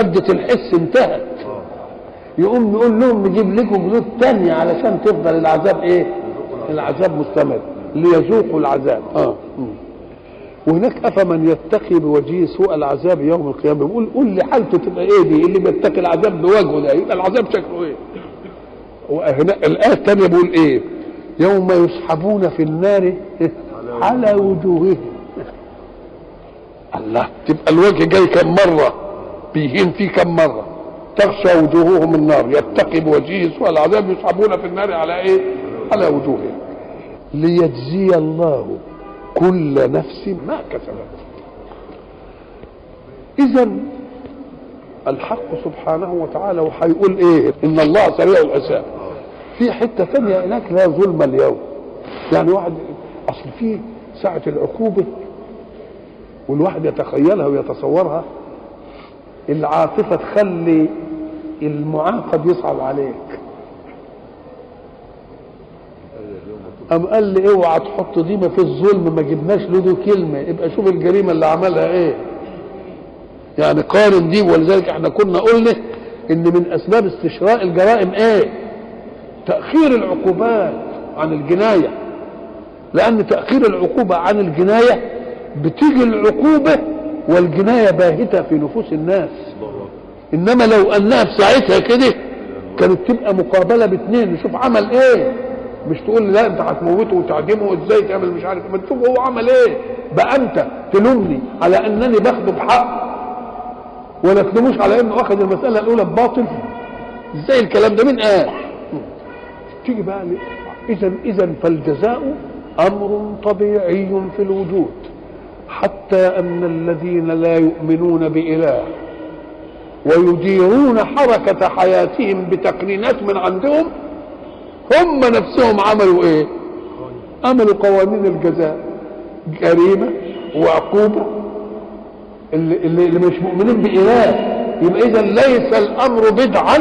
مادة الحس انتهت يقوم يقول لهم نجيب لكم جلود تانية علشان تفضل العذاب ايه العذاب مستمر ليذوقوا العذاب اه مم. وهناك افمن يتقي بوجهه سوء العذاب يوم القيامه بيقول قول لي حالته تبقى ايه دي اللي بيتقي العذاب بوجهه ده يبقى العذاب شكله ايه وهنا الايه الثانيه بيقول ايه يوم يسحبون في النار على وجوههم الله تبقى الوجه جاي كم مره بيهين فيه كم مره تغشى وجوههم النار يتقي بوجهه سوء العذاب يسحبون في النار على ايه على وجوههم ليجزي الله كل نفس ما كسبت اذا الحق سبحانه وتعالى وهيقول ايه ان الله سريع الحساب في حته ثانيه هناك لا ظلم اليوم يعني واحد اصل في ساعه العقوبه والواحد يتخيلها ويتصورها العاطفه تخلي المعاقب يصعب عليك قام قال لي اوعى تحط دي ما في الظلم ما جبناش له دي كلمه يبقى شوف الجريمه اللي عملها ايه يعني قارن دي ولذلك احنا كنا قلنا ان من اسباب استشراء الجرائم ايه تاخير العقوبات عن الجنايه لان تاخير العقوبه عن الجنايه بتيجي العقوبه والجنايه باهته في نفوس الناس انما لو انها في ساعتها كده كانت تبقى مقابله باثنين نشوف عمل ايه مش تقول لي لا انت هتموته وتعدمه ازاي تعمل مش عارف ما تشوف هو عمل ايه بقى انت تلومني على انني باخده بحق ولا تلوموش على انه اخذ المساله الاولى بباطل ازاي الكلام ده مين قال تيجي بقى اذا اذا فالجزاء امر طبيعي في الوجود حتى ان الذين لا يؤمنون باله ويديرون حركه حياتهم بتقنينات من عندهم هم نفسهم عملوا ايه عملوا قوانين الجزاء جريمه وعقوبه اللي, اللي, اللي مش مؤمنين باله يبقى اذا ليس الامر بدعا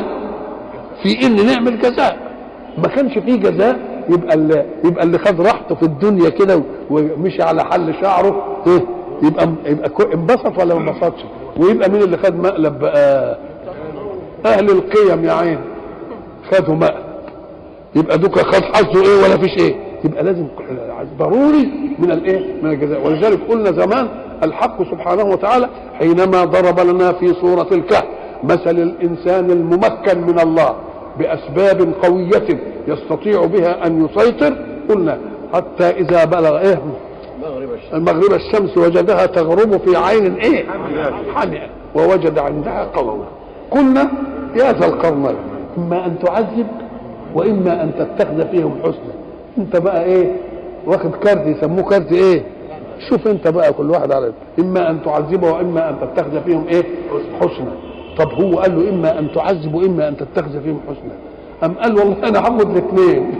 في ان نعمل جزاء ما كانش فيه جزاء يبقى اللي يبقى اللي خد راحته في الدنيا كده ومشي على حل شعره ايه يبقى يبقى انبسط ولا ما انبسطش ويبقى مين اللي خد مقلب بقى اهل القيم يا عين خدوا مقلب يبقى دوكا خد حظه ايه ولا فيش ايه يبقى لازم ضروري من الايه من الجزاء ولذلك قلنا زمان الحق سبحانه وتعالى حينما ضرب لنا في سورة الكهف مثل الإنسان الممكن من الله بأسباب قوية يستطيع بها أن يسيطر قلنا حتى إذا بلغ إيه المغرب الشمس وجدها تغرب في عين إيه حمئة ووجد عندها قوما قلنا يا ذا القرنين إما أن تعذب وإما أن تتخذ فيهم حسنا أنت بقى إيه واخد كارت يسموه كارت إيه شوف انت بقى كل واحد على اما ان تعذبه واما ان تتخذ فيهم ايه حسنا طب هو قال له اما ان تعذب واما ان تتخذ فيهم حسنا ام قال والله انا هاخد الاثنين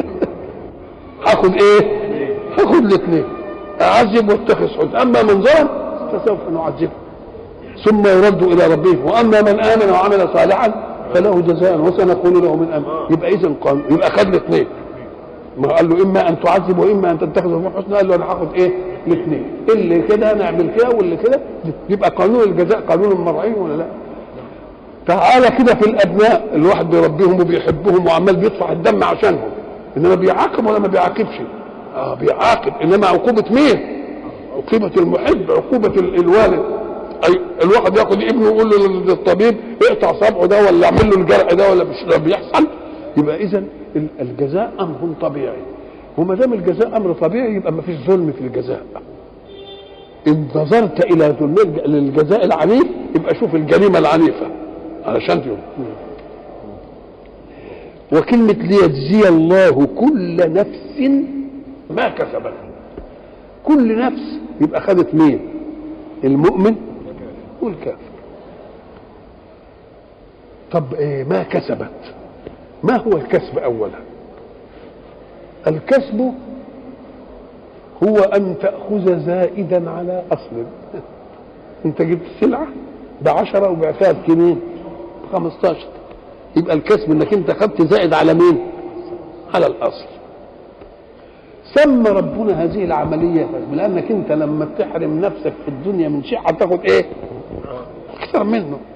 هاخد ايه هاخد الاثنين اعذب واتخذ حسنا اما من ظلم فسوف نعذبه ثم يرد الى ربه واما من امن وعمل صالحا فله جزاء وسنقول له من امن يبقى اذا قال يبقى خد الاثنين ما قال له اما ان تعذب واما ان تتخذ من حسنى قال له انا هاخد ايه الاثنين اللي كده نعمل كده واللي كده يبقى قانون الجزاء قانون مرعي ولا لا تعالى كده في الابناء الواحد بيربيهم وبيحبهم وعمال بيدفع الدم عشانهم انما بيعاقب ولا ما بيعاقبش اه بيعاقب انما عقوبه مين عقوبه المحب عقوبه الوالد اي الواحد ياخد ابنه ويقول له للطبيب اقطع صبعه ده ولا اعمل له الجرح ده ولا مش ده بيحصل يبقى اذا الجزاء امر طبيعي وما دام الجزاء امر طبيعي يبقى ما فيش ظلم في الجزاء ان نظرت الى للجزاء العنيف يبقى شوف الجريمه العنيفه علشان تقول وكلمة ليجزي الله كل نفس ما كسبت كل نفس يبقى خدت مين المؤمن والكافر طب ايه ما كسبت ما هو الكسب اولا الكسب هو ان تاخذ زائدا على اصل انت جبت سلعه بعشرة وبعتها بكمين بخمستاشر يبقى الكسب انك انت خدت زائد على مين على الاصل سمى ربنا هذه العملية لأنك أنت لما تحرم نفسك في الدنيا من شيء هتاخد إيه؟ أكثر منه